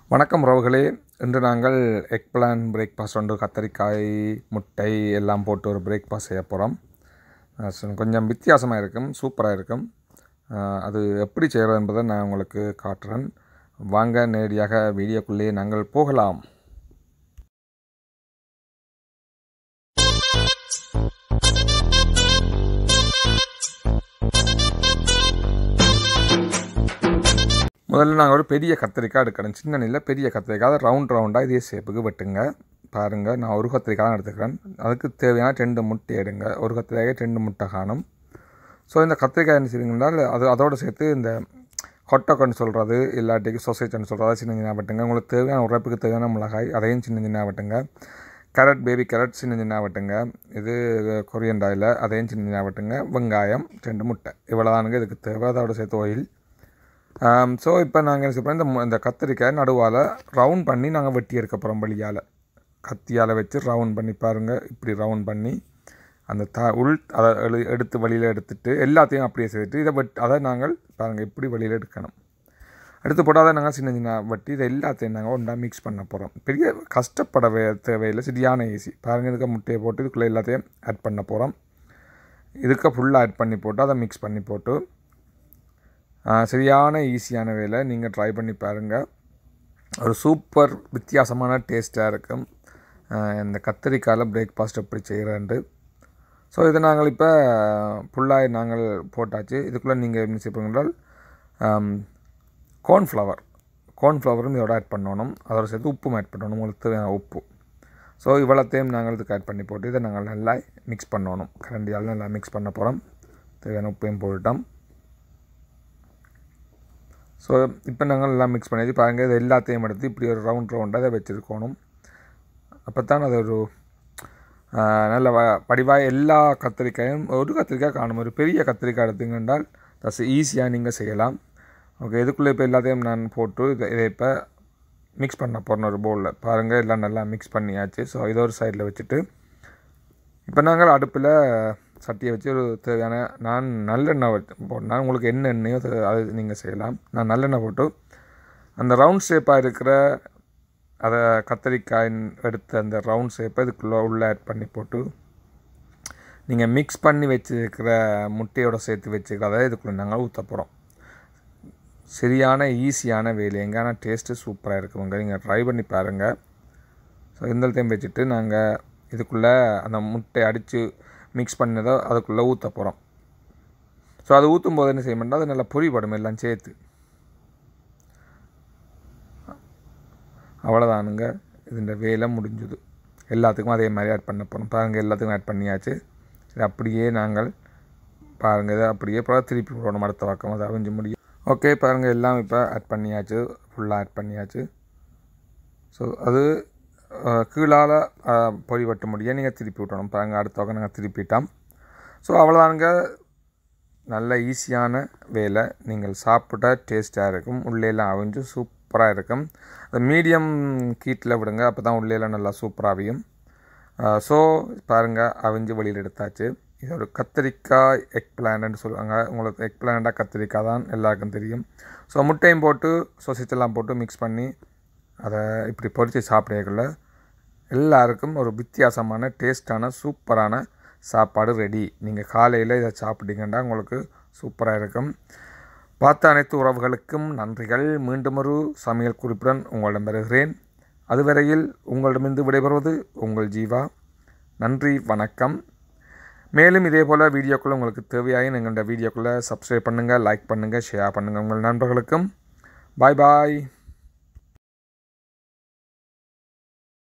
வணக்கம் உறவுகளே இன்று நாங்கள் எக் பிளான் பிரேக்ஃபாஸ்ட் ஒன்று கத்தரிக்காய் முட்டை எல்லாம் போட்டு ஒரு பிரேக்ஃபாஸ்ட் செய்ய போகிறோம் கொஞ்சம் வித்தியாசமாக இருக்கும் சூப்பராக இருக்கும் அஹ், அது எப்படி செய்கிறது என்பதை நான் உங்களுக்கு காட்டுறேன் வாங்க நேரடியாக வீடியோக்குள்ளே நாங்கள் போகலாம் முதல்ல நாங்கள் ஒரு பெரிய கத்திரிக்காய் எடுக்கணும் சின்ன நெல்லில் பெரிய கத்திரிக்காய் அதை ரவுண்ட் ரவுண்டாக இதே ஷேப்புக்கு வெட்டுங்க பாருங்கள் நான் ஒரு கத்திரிக்காய் தான் எடுத்துக்கிறேன் அதுக்கு தேவையான ரெண்டு முட்டை எடுங்க ஒரு கத்திரிக்காய் ரெண்டு முட்டை காணும் ஸோ இந்த கத்திரிக்காய் என்ன செய்வீங்கன்னா அது அதோடு சேர்த்து இந்த ஹொட்டக்கன்னு சொல்கிறது இல்லாட்டிக்கு சொசைட்டின்னு சொல்கிறது சின்ன சின்ன வெட்டுங்க உங்களுக்கு தேவையான உரைப்புக்கு தேவையான மிளகாய் அதையும் சின்ன சின்ன வெட்டுங்க கேரட் பேபி கேரட் சின்ன சின்ன வெட்டுங்க இது கொரியன் ஆயில் அதையும் சின்ன சின்ன வெட்டுங்க வெங்காயம் ரெண்டு முட்டை இவ்வளோதானுங்க இதுக்கு தேவை அதோட சேர்த்து ஆயில் ஸோ இப்போ நாங்கள் என்ன செய்யறோம் இந்த மு- இந்த கத்திரிக்காய் நடுவால் ரவுண்ட் பண்ணி நாங்கள் வெட்டி எடுக்க போகிறோம் வழியால் கத்தியால் வச்சு ரவுண்ட் பண்ணி பாருங்கள் இப்படி ரவுண்ட் பண்ணி அந்த த உள் அதை எழு- எடுத்து வெளியில் எடுத்துட்டு எல்லாத்தையும் அப்படியே செய்துட்டு இதை வெட் அதை நாங்கள் பாருங்கள் இப்படி வெளியில் எடுக்கணும் எடுத்து போட்டால் அதை நாங்கள் சின்ன சின்ன வட்டி இதை எல்லாத்தையும் நாங்கள் ஒன்றா மிக்ஸ் பண்ண போகிறோம் பெரிய கஷ்டப்பட வே தேவையில்லை சரியான ஈஸி பாருங்கள் இதுக்கு முட்டையை போட்டு இதுக்குள்ளே எல்லாத்தையும் ஆட் பண்ண போகிறோம் இதுக்கு ஃபுல்லாக ஆட் பண்ணி போட்டு அதை மிக்ஸ் பண்ணி போட்டு ஆ, சரியான ஈஸியான வேலை நீங்கள் ட்ரை பண்ணி பாருங்கள் ஒரு சூப்பர் வித்தியாசமான டேஸ்ட்டாக இருக்கும் ஆ, இந்த கத்திரிக்காயில் பிரேக்ஃபாஸ்ட் எப்படி செய்கிறேன்ட்டு ஸோ இதை நாங்கள் இப்போ ஃபுல்லாக நாங்கள் போட்டாச்சு இதுக்குள்ளே நீங்கள் என்ன செய்ய என்றால் கோர்ன்ஃப்ளவர் கோர்ன்ஃப்ளவரும் இதோட ஆட் பண்ணணும் அதோட சேர்த்து உப்பும் ஆட் பண்ணணும் உங்களுக்கு தேவையான உப்பு ஸோ இவ்வளோத்தையும் நாங்கள் இதுக்கு ஆட் பண்ணி போட்டு இதை நாங்கள் நல்லா மிக்ஸ் பண்ணணும் கரண்டியால் நல்லா மிக்ஸ் பண்ண போகிறோம் தேவையான உப்பையும் போட்டுட்டோம் ஸோ இப்போ நாங்கள் எல்லாம் மிக்ஸ் பண்ணியாச்சு பாருங்கள் இது எல்லாத்தையும் எடுத்து இப்படி ஒரு ரவுண்ட் ரவுண்டாக அதை வச்சுருக்கணும் அப்போ தான் அது ஒரு ஆஹ், நல்ல வ வடிவாக எல்லா கத்திரிக்காயும் ஒரு கத்திரிக்காய் காணும் ஒரு பெரிய கத்திரிக்காய் எடுத்தீங்க என்றால் தஸ் ஈஸியாக நீங்கள் செய்யலாம் ஓகே இதுக்குள்ளே இப்போ எல்லாத்தையும் நான் போட்டு இதை இதை இப்போ மிக்ஸ் பண்ண போகிறேன் ஒரு பவுலில் பாருங்கள் எல்லாம் நல்லா மிக்ஸ் பண்ணியாச்சு ஸோ இதை ஒரு சைடில் வச்சுட்டு இப்போ நாங்கள் அடுப்பில் சட்டியை வச்சு ஒரு தேவையான நான் நல்லெண்ணெய் வச்சு போட்டேன் உங்களுக்கு என்ன எண்ணெயோ அது- அது நீங்கள் செய்யலாம் நான் நல்லெண்ணெய் போட்டு அந்த ரவுண்ட் ஷேப்பாக இருக்கிற அதை கத்தரிக்காயின் எடுத்த அந்த ரவுண்ட் ஷேப்பை இதுக்குள்ளே உள்ளே ஆட் பண்ணி போட்டு நீங்கள் மிக்ஸ் பண்ணி வச்சுருக்கிற முட்டையோட சேர்த்து வச்சுக்கிறத இதுக்குள்ளே நாங்கள் ஊற்ற போகிறோம் சரியான ஈஸியான வேலைங்க ஆனால் டேஸ்ட்டு சூப்பராக இருக்குங்க நீங்கள் ட்ரை பண்ணி பாருங்கள் ஸோ இந்த டைம் வச்சுட்டு நாங்கள் இதுக்குள்ளே அந்த முட்டை அடித்து மிக்ஸ் பண்ணதை அதுக்குள்ளே ஊற்ற போகிறோம் ஸோ அது ஊற்றும் போது என்ன செய்ய மாட்டோம் அது நல்லா பொரிபடும் எல்லாம் சேர்த்து அவ்வளோதானுங்க இதுன்ற வேலை முடிஞ்சுது எல்லாத்துக்கும் அதே மாதிரி ஆட் பண்ண போகிறோம் பாருங்கள் எல்லாத்துக்கும் ஆட் பண்ணியாச்சு இது அப்படியே நாங்கள் பாருங்கள் இதை அப்படியே அப்புறம் திருப்பி விடணும் அடுத்த பக்கம் அதை அவிஞ்சு முடியும் ஓகே பாருங்கள் எல்லாம் இப்போ ஆட் பண்ணியாச்சு ஃபுல்லாக ஆட் பண்ணியாச்சு ஸோ அது கீழால் பொறி வெட்ட முடியும் நீங்கள் திருப்பி விட்டணும் பாருங்கள் அடுத்த பக்கம் நாங்கள் திருப்பிட்டோம் ஸோ அவ்வளோதானுங்க நல்ல ஈஸியான வேலை நீங்கள் சாப்பிட்டா டேஸ்ட்டாக இருக்கும் உள்ளேலாம் அவிஞ்சு சூப்பராக இருக்கும் அது மீடியம் கீட்டில் விடுங்க அப்போ தான் உள்ளேலாம் நல்லா சூப்பராகவும் ஸோ பாருங்கள் அவிஞ்சு வெளியில் எடுத்தாச்சு இது ஒரு கத்திரிக்காய் எக் பிளான்ட்னு சொல்லுவாங்க உங்களுக்கு எக் பிளான்டாக கத்திரிக்காய் தான் எல்லாருக்கும் தெரியும் ஸோ முட்டையும் போட்டு சொசிச்செல்லாம் போட்டு மிக்ஸ் பண்ணி அதை இப்படி பொரித்து சாப்பிடக்குள்ள எல்லாருக்கும் ஒரு வித்தியாசமான டேஸ்டான சூப்பரான சாப்பாடு ரெடி நீங்கள் காலையில் இதை சாப்பிட்டீங்கன்னா உங்களுக்கு சூப்பராக இருக்கும் பார்த்த அனைத்து உறவுகளுக்கும் நன்றிகள் மீண்டும் ஒரு சமையல் குறிப்புடன் உங்களிடம் பெறுகிறேன் அதுவரையில் உங்களிடமிருந்து விடைபெறுவது உங்கள் ஜீவா நன்றி வணக்கம் மேலும் இதே போல் வீடியோக்குள்ளே உங்களுக்கு தேவையாயின் எங்களுடைய வீடியோக்குள்ளே சப்ஸ்கிரைப் பண்ணுங்கள் லைக் பண்ணுங்கள் ஷேர் பண்ணுங்கள் உங்கள் நண்பர்களுக்கும் பாய் பாய்